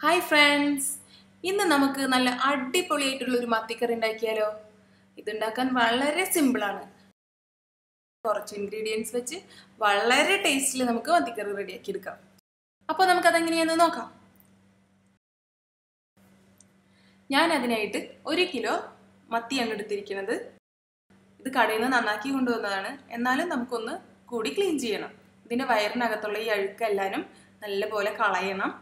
Hi friends ഇന്ന് നമുക്ക് നല്ല അടിപൊളിയായിട്ടുള്ള ഒരു മത്തിക്കറി ഉണ്ടാക്കിയാലോ ഇതുണ്ടാക്കാൻ വളരെ സിമ്പിളാണ് കുറച്ച് ഇൻഗ്രീഡിയൻസ് വെച്ച് വളരെ ടേസ്റ്റിൽ നമുക്ക് മത്തിക്കറി റെഡിയാക്കി എടുക്കാം അപ്പോൾ നമുക്കതെങ്ങനെയാന്ന് നോക്കാം ഞാൻ അതിനായിട്ട് ഒരു കിലോ മത്തിയാണ് എടുത്തിരിക്കുന്നത് ഇത് കടയിൽ നിന്ന് നന്നാക്കി കൊണ്ടുവന്നതാണ് എന്നാലും നമുക്കൊന്ന് കൂടി ക്ലീൻ ചെയ്യണം ഇതിൻ്റെ വയറിനകത്തുള്ള ഈ അഴുക്കെല്ലാനും നല്ലപോലെ കളയണം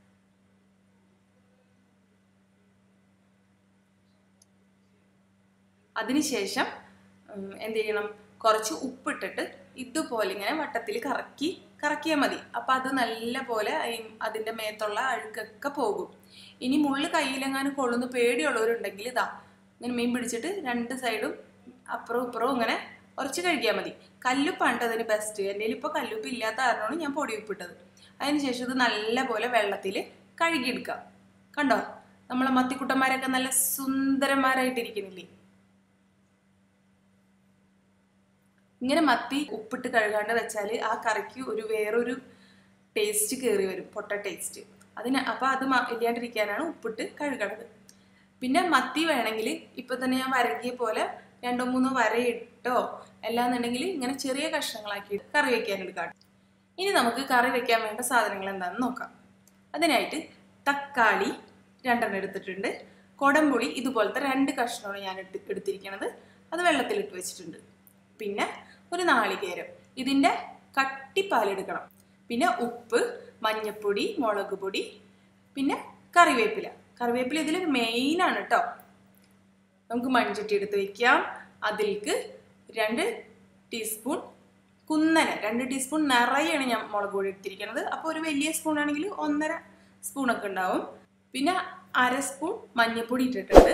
അതിനുശേഷം ഉം, എന്ത് ചെയ്യണം കുറച്ച് ഉപ്പിട്ടിട്ട് ഇതുപോലെ ഇങ്ങനെ വട്ടത്തിൽ കറക്കി കറക്കിയാൽ മതി അപ്പം അത് നല്ല പോലെ അതിൻ്റെ മേത്തുള്ള അഴുക്കൊക്കെ പോകും ഇനി മുള്ള് കയ്യിലെങ്ങാനും കൊള്ളുന്ന പേടിയുള്ളവരുണ്ടെങ്കിൽ ഇതാ ഇങ്ങനെ മീൻ പിടിച്ചിട്ട് രണ്ട് സൈഡും അപ്പുറവും ഇപ്പുറവും ഇങ്ങനെ കുറച്ച് കഴിക്കാൻ മതി കല്ലുപ്പാണ് അതിന് ബെസ്റ്റ് എൻ്റെ കയ്യിൽ ഇപ്പോൾ കല്ലുപ്പ് ഇല്ലാത്ത കാരണമാണ് ഞാൻ പൊടി ഉപ്പിട്ടത് അതിനുശേഷം ഇത് നല്ല പോലെ വെള്ളത്തിൽ കഴുകിയെടുക്കാം കണ്ടോ നമ്മളെ മത്തിക്കുട്ടന്മാരൊക്കെ നല്ല സുന്ദരന്മാരായിട്ടിരിക്കുന്നില്ലേ ഇങ്ങനെ മത്തി ഉപ്പിട്ട് കഴുകാണ്ട് വെച്ചാൽ ആ കറിക്ക് ഒരു വേറൊരു ടേസ്റ്റ് കയറി വരും പൊട്ട ടേസ്റ്റ് അതിന് അപ്പോൾ അത് മ- ഇല്ലാണ്ടിരിക്കാനാണ് ഉപ്പിട്ട് കഴുകണത് പിന്നെ മത്തി വേണമെങ്കിൽ ഇപ്പൊ തന്നെ ഞാൻ വരകിയ പോലെ രണ്ടോ മൂന്നോ വര ഇട്ടോ അല്ലാന്നുണ്ടെങ്കിൽ ഇങ്ങനെ ചെറിയ കഷ്ണങ്ങളാക്കി കറി വെക്കാൻ എടുക്കാം ഇനി നമുക്ക് കറി വെക്കാൻ വേണ്ട സാധനങ്ങൾ എന്താണെന്ന് നോക്കാം അതിനായിട്ട് തക്കാളി രണ്ടെണ്ണം എടുത്തിട്ടുണ്ട് കൊടംപുളി ഇതുപോലത്തെ രണ്ട് കഷ്ണമാണ് ഞാൻ എടുത്ത് എടുത്തിരിക്കുന്നത് അത് വെള്ളത്തിലിട്ട് വെച്ചിട്ടുണ്ട് പിന്നെ ഒരു നാളികേരം ഇതിൻ്റെ കട്ടിപ്പാലെടുക്കണം പിന്നെ ഉപ്പ് മഞ്ഞപ്പൊടി മുളക് പൊടി പിന്നെ കറിവേപ്പില കറിവേപ്പില ഇതിൽ മെയിനാണ് കേട്ടോ നമുക്ക് മൺചട്ടി എടുത്ത് വെക്കാം അതിലേക്ക് രണ്ട് ടീസ്പൂൺ കുന്നന രണ്ട് ടീസ്പൂൺ നിറയെയാണ് ഞാൻ മുളക് പൊടി എടുത്തിരിക്കുന്നത് അപ്പോൾ ഒരു വലിയ സ്പൂൺ ആണെങ്കിൽ ഒന്നര സ്പൂണൊക്കെ ഉണ്ടാവും പിന്നെ അര സ്പൂൺ മഞ്ഞൾപ്പൊടി ഇട്ടിട്ടുണ്ട്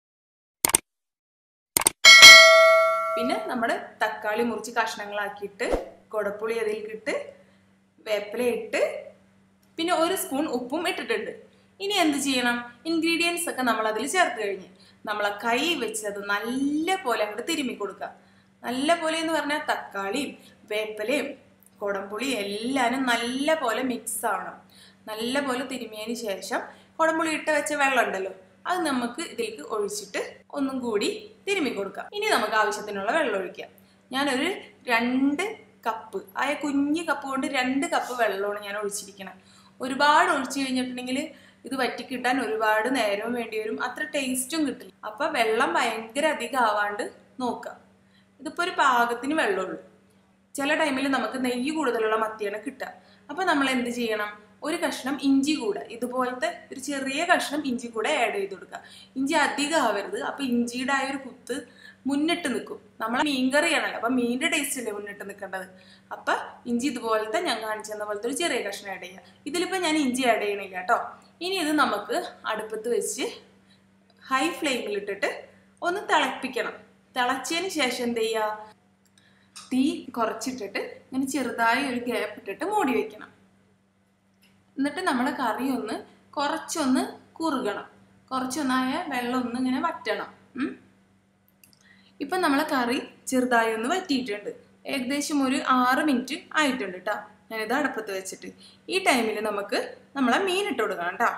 പിന്നെ നമ്മൾ തക്കാളി മുറിച്ച് കഷ്ണങ്ങളാക്കിയിട്ട് കൊടപ്പുളി അതിലേക്ക് ഇട്ട് വേപ്പില ഇട്ട് പിന്നെ ഒരു സ്പൂൺ ഉപ്പും ഇട്ടിട്ടുണ്ട് ഇനി എന്ത് ചെയ്യണം ഇൻഗ്രീഡിയൻസ് ഒക്കെ നമ്മൾ അതിൽ ചേർത്ത് കഴിഞ്ഞ് നമ്മളെ കൈ വെച്ച് അത് നല്ല പോലെ അങ്ങോട്ട് തിരുമ്മി കൊടുക്കുക നല്ല പോലെ എന്ന് പറഞ്ഞാൽ തക്കാളിയും വേപ്പിലയും കുടംപുളിയും എല്ലാനും നല്ല പോലെ മിക്സ് ആവണം നല്ല പോലെ തിരുമിയതിന് ശേഷം കുടംപുളി ഇട്ട് വെച്ച വെള്ളം ഉണ്ടല്ലോ അത് നമുക്ക് ഇതിലേക്ക് ഒഴിച്ചിട്ട് ഒന്നും കൂടി തിരുമ്മി കൊടുക്കാം ഇനി നമുക്ക് ആവശ്യത്തിനുള്ള വെള്ളം ഒഴിക്കാം ഞാനൊരു രണ്ട് കപ്പ് ആയ കുഞ്ഞ് കപ്പ് കൊണ്ട് രണ്ട് കപ്പ് വെള്ളമാണ് ഞാൻ ഒഴിച്ചിരിക്കണം ഒരുപാട് ഒഴിച്ചു കഴിഞ്ഞിട്ടുണ്ടെങ്കിൽ ഇത് വറ്റി കിട്ടാൻ ഒരുപാട് നേരവും വേണ്ടി വരും അത്ര ടേസ്റ്റും കിട്ടില്ല അപ്പം വെള്ളം ഭയങ്കര അധികം ആവാണ്ട് നോക്കാം ഇതിപ്പോൾ ഒരു പാകത്തിന് വെള്ളമുള്ളൂ ചില ടൈമിൽ നമുക്ക് നെയ്യ് കൂടുതലുള്ള മത്തിയാണ് കിട്ടുക അപ്പോൾ നമ്മൾ എന്ത് ചെയ്യണം ഒരു കഷ്ണം ഇഞ്ചി കൂടെ ഇതുപോലത്തെ ഒരു ചെറിയ കഷ്ണം ഇഞ്ചി കൂടെ ആഡ് ചെയ്ത് കൊടുക്കുക ഇഞ്ചി അധികം ആവരുത് അപ്പോൾ ഇഞ്ചിയുടെ ആ ഒരു കുത്ത് മുന്നിട്ട് നിൽക്കും നമ്മൾ മീൻകറിയാണല്ലോ അപ്പം മീനിൻ്റെ ടേസ്റ്റ് അല്ലേ മുന്നിട്ട് നിൽക്കേണ്ടത് അപ്പം ഇഞ്ചി ഇതുപോലത്തെ ഞാൻ കാണിച്ചു തന്ന പോലത്തെ ഒരു ചെറിയ കഷ്ണം ആഡ് ചെയ്യുക ഇതിലിപ്പോൾ ഞാൻ ഇഞ്ചി ആഡ് ചെയ്യണില്ല കേട്ടോ ഇനി ഇത് നമുക്ക് അടുപ്പത്ത് വെച്ച് ഹൈ ഫ്ലെയിമിലിട്ടിട്ട് ഒന്ന് തിളപ്പിക്കണം തിളച്ചതിന് ശേഷം എന്ത് ചെയ്യുക തീ കുറച്ചിട്ടിട്ട് ഇങ്ങനെ ചെറുതായി ഒരു ഗ്യാപ്പ് ഇട്ടിട്ട് മൂടി വെക്കണം എന്നിട്ട് നമ്മുടെ കറി ഒന്ന് കുറച്ചൊന്ന് കുറുകണം കുറച്ചൊന്നായ വെള്ളം ഒന്ന് ഇങ്ങനെ വറ്റണം ഉം. ഇപ്പം നമ്മളെ കറി ചെറുതായി ഒന്ന് വറ്റിയിട്ടുണ്ട് ഏകദേശം ഒരു ആറ് മിനിറ്റ് ആയിട്ടുണ്ട് കേട്ടോ ഞാനിത് അടുപ്പത്ത് വെച്ചിട്ട് ഈ ടൈമിൽ നമുക്ക് നമ്മളെ മീൻ ഇട്ട് കൊടുക്കണം കേട്ടോ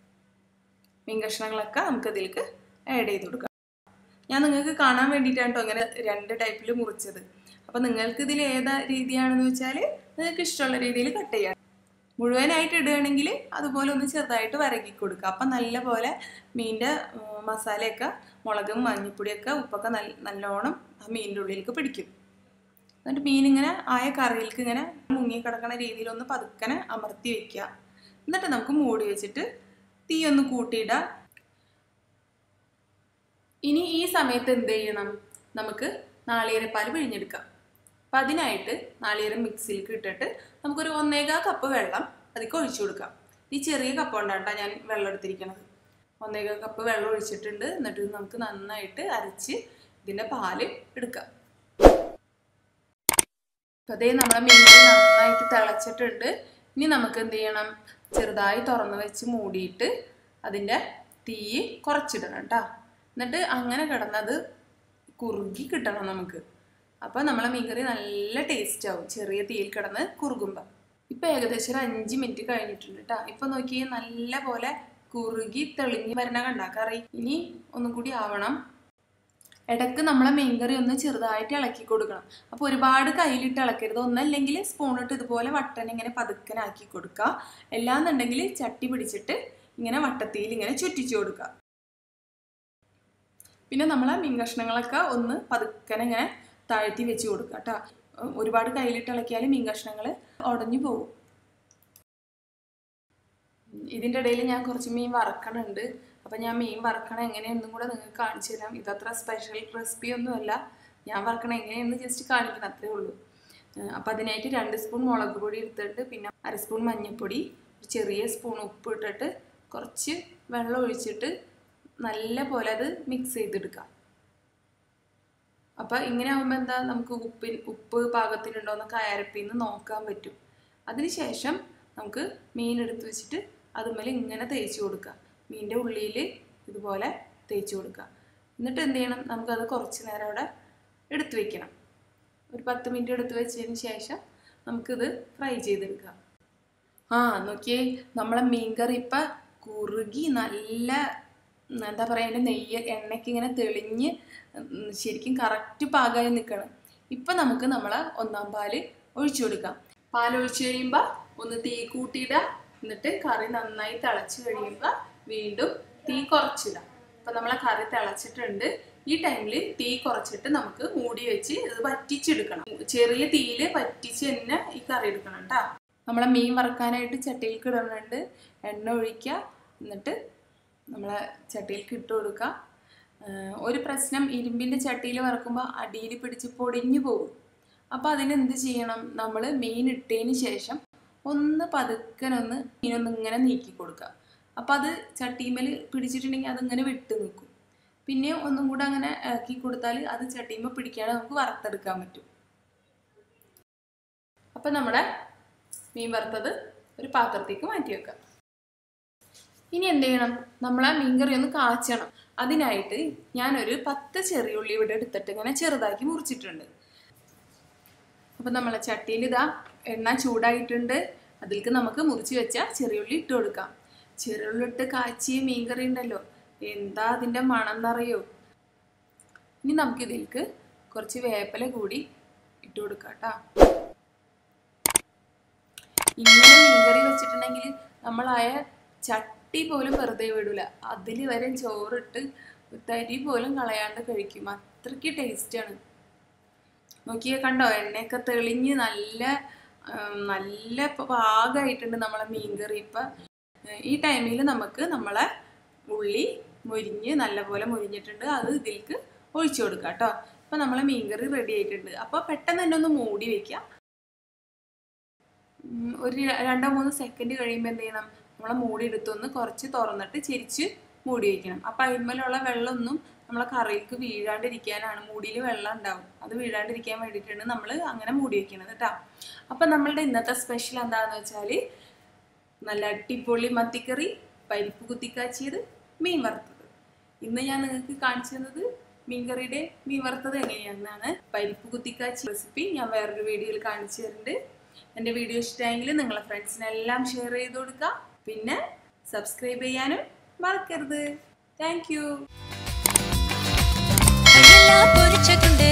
മീൻ കഷ്ണങ്ങളൊക്കെ നമുക്ക് ഇതിലേക്ക് ആഡ് ചെയ്ത് കൊടുക്കാം ഞാൻ നിങ്ങൾക്ക് കാണാൻ വേണ്ടിയിട്ടാണ് കേട്ടോ ഇങ്ങനെ രണ്ട് ടൈപ്പിൽ മുറിച്ചത് അപ്പം നിങ്ങൾക്ക് ഇതിൽ ഏതാ രീതിയാണെന്ന് വെച്ചാൽ നിങ്ങൾക്ക് ഇഷ്ടമുള്ള രീതിയിൽ കട്ട് ചെയ്യാം മുഴുവനായിട്ട് ഇടുകയാണെങ്കിൽ അതുപോലെ ഒന്ന് ചെറുതായിട്ട് വരക്കി കൊടുക്കുക അപ്പം നല്ല പോലെ മീനിൻ്റെ മസാലയൊക്കെ മുളകും മഞ്ഞൾപ്പൊടിയൊക്കെ ഉപ്പൊക്കെ നല്ല നല്ലോണം ആ മീനിൻ്റെ ഉള്ളിലേക്ക് പിടിക്കും എന്നിട്ട് മീൻ ഇങ്ങനെ ആയ കറിയിലേക്ക് ഇങ്ങനെ മുങ്ങി കിടക്കുന്ന രീതിയിൽ ഒന്ന് പതുക്കനെ അമർത്തി വെക്കുക എന്നിട്ട് നമുക്ക് മൂടി വെച്ചിട്ട് തീ ഒന്ന് കൂട്ടിയിടുക ഇനി ഈ സമയത്ത് എന്ത് ചെയ്യണം നമുക്ക് നാളികേരപ്പാൽ പിഴിഞ്ഞെടുക്കാം അപ്പം അതിനായിട്ട് നാളികേരം മിക്സിയിലേക്ക് ഇട്ടിട്ട് നമുക്കൊരു ഒന്നേകാ കപ്പ് വെള്ളം അതിലേക്ക് ഒഴിച്ചു കൊടുക്കാം ഈ ചെറിയ കപ്പ് കൊണ്ടാണ് ട്ടോ ഞാൻ വെള്ളം എടുത്തിരിക്കുന്നത് ഒന്നേകാ കപ്പ് വെള്ളം ഒഴിച്ചിട്ടുണ്ട് എന്നിട്ട് ഇത് നമുക്ക് നന്നായിട്ട് അരച്ച് ഇതിൻ്റെ പാല് എടുക്കാം അപ്പം അതേ നമ്മളെ മീൻ നന്നായിട്ട് തിളച്ചിട്ടുണ്ട് ഇനി നമുക്ക് എന്ത് ചെയ്യണം ചെറുതായി തുറന്ന് വെച്ച് മൂടിയിട്ട് അതിൻ്റെ തീ കുറച്ചിടണം കേട്ടോ എന്നിട്ട് അങ്ങനെ കിടന്നത് കുറുകി കിട്ടണം നമുക്ക് അപ്പോൾ നമ്മളെ മീൻകറി നല്ല ടേസ്റ്റ് ആവും ചെറിയ തീയിൽ കിടന്ന് കുറുകുമ്പോൾ ഇപ്പം ഏകദേശം ഒരു അഞ്ച് മിനിറ്റ് കഴിഞ്ഞിട്ടുണ്ട് കേട്ടോ ഇപ്പം നോക്കിയാൽ നല്ല പോലെ കുറുകി തെളിഞ്ഞ് വരണ കണ്ടാ കറി ഇനി ഒന്നും കൂടി ആവണം ഇടയ്ക്ക് നമ്മളെ മീൻകറി ഒന്ന് ചെറുതായിട്ട് ഇളക്കി കൊടുക്കണം അപ്പോൾ ഒരുപാട് കയ്യിലിട്ട് ഇളക്കരുത് ഒന്നല്ലെങ്കിൽ സ്പൂണിട്ട് ഇതുപോലെ വട്ടൻ ഇങ്ങനെ പതുക്കനാക്കി കൊടുക്കുക അല്ലാന്നുണ്ടെങ്കിൽ ചട്ടി പിടിച്ചിട്ട് ഇങ്ങനെ വട്ടത്തിയിൽ ഇങ്ങനെ ചുറ്റിച്ചു കൊടുക്കുക പിന്നെ നമ്മളെ മീൻ കഷ്ണങ്ങളൊക്കെ ഒന്ന് പതുക്കനെ ഇങ്ങനെ താഴ്ത്തി വെച്ച് കൊടുക്കുക കേട്ടോ ഒരുപാട് കയ്യിലിട്ട് ഇളക്കിയാൽ മീൻ കഷ്ണങ്ങൾ ഉടഞ്ഞു പോകും ഇതിൻ്റെ ഇടയിൽ ഞാൻ കുറച്ച് മീൻ വറക്കണുണ്ട് അപ്പം ഞാൻ മീൻ വറക്കണ എങ്ങനെയെന്നും കൂടെ നിങ്ങൾക്ക് കാണിച്ചു തരാം ഇതത്ര സ്പെഷ്യൽ റെസിപ്പി ഒന്നുമല്ല ഞാൻ വറക്കണ എങ്ങനെയെന്ന് ജസ്റ്റ് കാണിക്കണം അത്രേ ഉള്ളൂ അപ്പം അതിനായിട്ട് രണ്ട് സ്പൂൺ മുളക് പൊടി എടുത്തിട്ട് പിന്നെ അര സ്പൂൺ മഞ്ഞൾപ്പൊടി ഒരു ചെറിയ സ്പൂൺ ഉപ്പ് ഇട്ടിട്ട് കുറച്ച് വെള്ളം ഒഴിച്ചിട്ട് നല്ല പോലെ അത് മിക്സ് ചെയ്തെടുക്കാം അപ്പം ഇങ്ങനെ ആകുമ്പോൾ എന്താ നമുക്ക് ഉപ്പിൻ ഉപ്പ് പാകത്തിനുണ്ടോ എന്നൊക്കെ അയരപ്പിന്ന് നോക്കാൻ പറ്റും അതിനുശേഷം നമുക്ക് മീൻ എടുത്ത് വെച്ചിട്ട് അതുമേലെ ഇങ്ങനെ തേച്ച് കൊടുക്കുക മീനിൻ്റെ ഉള്ളിൽ ഇതുപോലെ തേച്ച് കൊടുക്കുക എന്നിട്ട് എന്ത് ചെയ്യണം നമുക്കത് കുറച്ച് നേരം അവിടെ എടുത്ത് വെക്കണം ഒരു പത്ത് മിനിറ്റ് എടുത്ത് വെച്ചതിന് ശേഷം നമുക്കിത് ഫ്രൈ ചെയ്തെടുക്കാം ആ നോക്കിയേ നമ്മളെ മീൻകറി ഇപ്പം കുറുകി നല്ല എന്താ പറയുക അതിൻ്റെ നെയ്യ് എണ്ണയ്ക്ക് ഇങ്ങനെ തെളിഞ്ഞ് ശരിക്കും കറക്റ്റ് പാകമായി നിൽക്കണം ഇപ്പം നമുക്ക് നമ്മളെ ഒന്നാം പാല് ഒഴിച്ചു കൊടുക്കാം പാൽ ഒഴിച്ചു കഴിയുമ്പോൾ ഒന്ന് തീ കൂട്ടിയിടുക എന്നിട്ട് കറി നന്നായി തിളച്ച് കഴിയുമ്പോൾ വീണ്ടും തീ കുറച്ചിടാം അപ്പം നമ്മളെ കറി തിളച്ചിട്ടുണ്ട് ഈ ടൈമിൽ തീ കുറച്ചിട്ട് നമുക്ക് മൂടി വെച്ച് ഇത് വറ്റിച്ചെടുക്കണം ചെറിയ തീയിൽ വറ്റിച്ച് തന്നെ ഈ കറി എടുക്കണം കേട്ടോ നമ്മളെ മീൻ വറക്കാനായിട്ട് ചട്ടിയിലേക്ക് ഇടുന്നുണ്ട് എണ്ണ ഒഴിക്കുക എന്നിട്ട് നമ്മളെ ചട്ടിയിലേക്ക് ഇട്ട് കൊടുക്കുക ഒരു പ്രശ്നം ഇരുമ്പിൻ്റെ ചട്ടിയിൽ വറക്കുമ്പോൾ അടിയിൽ പിടിച്ച് പൊടിഞ്ഞു പോകും അപ്പോൾ അതിനെന്ത് ചെയ്യണം നമ്മൾ മീൻ ഇട്ടതിന് ശേഷം ഒന്ന് പതുക്കനൊന്ന് മീനൊന്ന് ഇങ്ങനെ നീക്കി കൊടുക്കുക അപ്പോൾ അത് ചട്ടിമേൽ പിടിച്ചിട്ടുണ്ടെങ്കിൽ അതിങ്ങനെ വിട്ട് നിൽക്കും പിന്നെ ഒന്നും കൂടെ അങ്ങനെ ആക്കി കൊടുത്താൽ അത് ചട്ടിമേൽ പിടിക്കാതെ നമുക്ക് വറുത്തെടുക്കാൻ പറ്റും അപ്പം നമ്മുടെ മീൻ വറുത്തത് ഒരു പാത്രത്തേക്ക് മാറ്റി വെക്കാം ഇനി എന്ത് ചെയ്യണം നമ്മളെ മീൻകറി ഒന്ന് കാച്ചണം അതിനായിട്ട് ഞാനൊരു പത്ത് ചെറിയുള്ളി ഇവിടെ എടുത്തിട്ട് ഇങ്ങനെ ചെറുതാക്കി മുറിച്ചിട്ടുണ്ട് അപ്പം നമ്മളെ ചട്ടിയിൽ ഇതാ എണ്ണ ചൂടായിട്ടുണ്ട് അതിലേക്ക് നമുക്ക് മുറിച്ച് വെച്ച ചെറിയുള്ളി ഇട്ട് കൊടുക്കാം ചെറിയുള്ളി ഇട്ട് കാച്ചിയ മീൻകറി ഉണ്ടല്ലോ എന്താ അതിൻ്റെ മണം എന്നറിയോ ഇനി നമുക്ക് ഇതിലേക്ക് കുറച്ച് വേപ്പില കൂടി ഇട്ട് കൊടുക്കാം കേട്ടോ ഇങ്ങനെ മീൻകറി വെച്ചിട്ടുണ്ടെങ്കിൽ നമ്മളായ ചട്ടി പോലും വെറുതെ വിടൂല അതിൽ വരെ ചോറിട്ട് തരി പോലും കളയാണ്ട് കഴിക്കും അത്രയ്ക്ക് ടേസ്റ്റാണ് നോക്കിയേ കണ്ടോ എണ്ണയൊക്കെ തെളിഞ്ഞ് നല്ല നല്ല പാകമായിട്ടുണ്ട് നമ്മളെ മീൻകറി ഇപ്പം ഈ ടൈമിൽ നമുക്ക് നമ്മളെ ഉള്ളി മുരിഞ്ഞ് നല്ലപോലെ മുരിഞ്ഞിട്ടുണ്ട് അത് ഇതിലേക്ക് ഒഴിച്ചു കൊടുക്കാം കേട്ടോ അപ്പം നമ്മളെ മീൻകറി റെഡി ആയിട്ടുണ്ട് അപ്പോൾ പെട്ടെന്ന് തന്നെ ഒന്ന് മൂടി വെക്കാം ഒരു രണ്ടോ മൂന്നോ സെക്കൻഡ് കഴിയുമ്പോൾ എന്ത് ചെയ്യണം നമ്മളെ മൂടി എടുത്തൊന്ന് കുറച്ച് തുറന്നിട്ട് ചെരിച്ച് മൂടി വയ്ക്കണം അപ്പം അതിന്മേലുള്ള വെള്ളമൊന്നും നമ്മളെ കറിയിലേക്ക് വീഴാണ്ടിരിക്കാനാണ് മൂടിയിൽ വെള്ളം ഉണ്ടാവും അത് വീഴാണ്ടിരിക്കാൻ വേണ്ടിയിട്ടാണ് നമ്മൾ അങ്ങനെ മൂടി വയ്ക്കുന്നത് കേട്ടോ അപ്പം നമ്മളുടെ ഇന്നത്തെ സ്പെഷ്യൽ എന്താണെന്ന് വെച്ചാൽ നല്ല അടിപൊളി മത്തിക്കറി പരിപ്പ് കുത്തിക്കാച്ചിയത് മീൻ വറുത്തത് ഇന്ന് ഞാൻ നിങ്ങൾക്ക് കാണിച്ചു തന്നത് മീൻകറിയുടെ മീൻ വറുത്തത് എങ്ങനെയാണെന്നാണ് പരിപ്പ് കുത്തിക്കാച്ചി റെസിപ്പി ഞാൻ വേറൊരു വീഡിയോയിൽ കാണിച്ചു തരുന്നുണ്ട് എൻ്റെ വീഡിയോ ഇഷ്ടമായെങ്കിൽ നിങ്ങളെ ഫ്രണ്ട്സിനെല്ലാം ഷെയർ ചെയ്ത് കൊടുക്കുക പിന്നെ സബ്സ്ക്രൈബ് ചെയ്യാനും മറക്കരുത് താങ്ക് യു പൊരിച്ചതുണ്ട്